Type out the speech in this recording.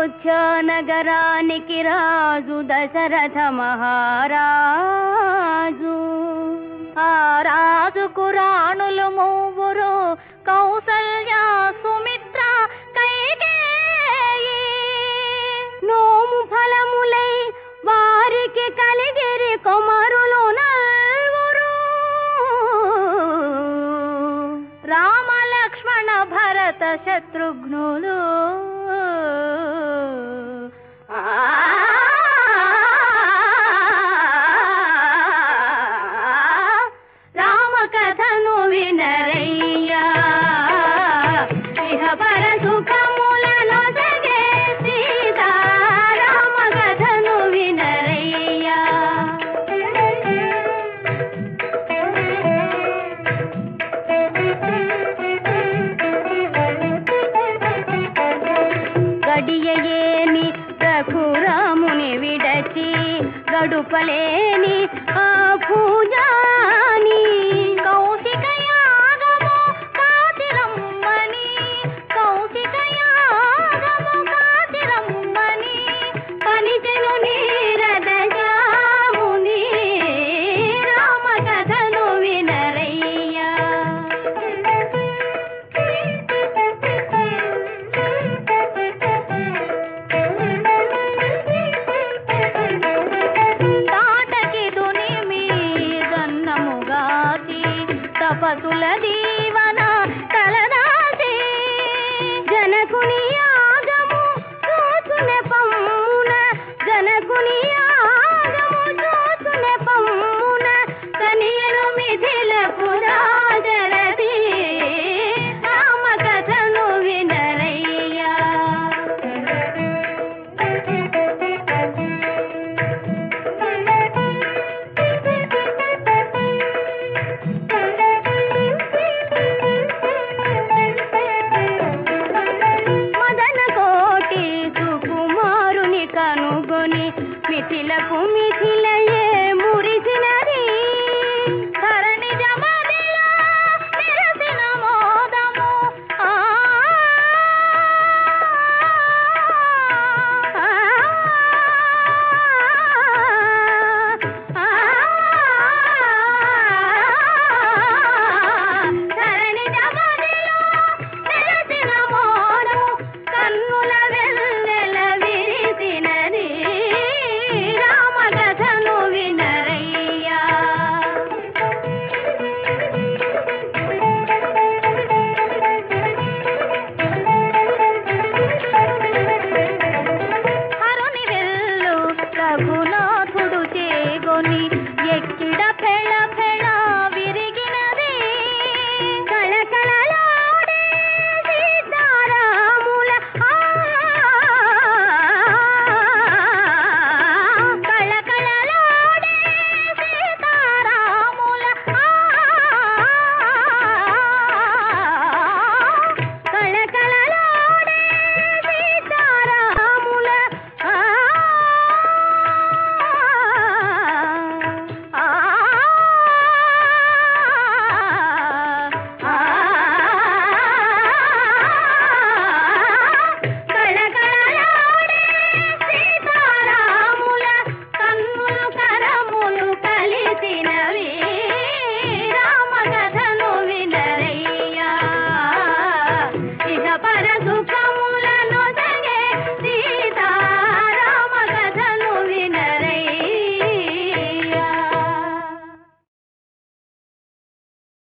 అయోధ్య నగరానికి రాజు దశరథ మహారాజు ఆ రాజుకు రాణులు మూవురు కౌసల్య సుమిత్ర కైకేయి నోము ఫలములై వారికి కలిగిరి కొమరులు నల్వురు రామ లక్ష్మణ భరత శత్రుఘ్నులు రామ కథను వినరయ్యా ఇహ పర సుఖములను జగే సీతా రామ కథను వినరయ్యా గడియయేని రఘురాముని విడచి గడుపలేని ఆ పూజాని కౌశిక యాగము కాతిరమ్మని కౌశిక యాగము కాతిరమ్మని పనిచెను నీరద జాముని రామ కథను వినరయ్యా తాటకి దుని మీదన్నముగాసి తపసుల దీవన తలదాసి జనకుని యాగము చూసునే పమ్మున జనకుని యాగము చూసునే పమ్మున కనియను మిథిల పురాజరది రామ కథను వినరయ్యా మదన కోటి సుకుమారుని కనుగొని మిథిలకు మిథిల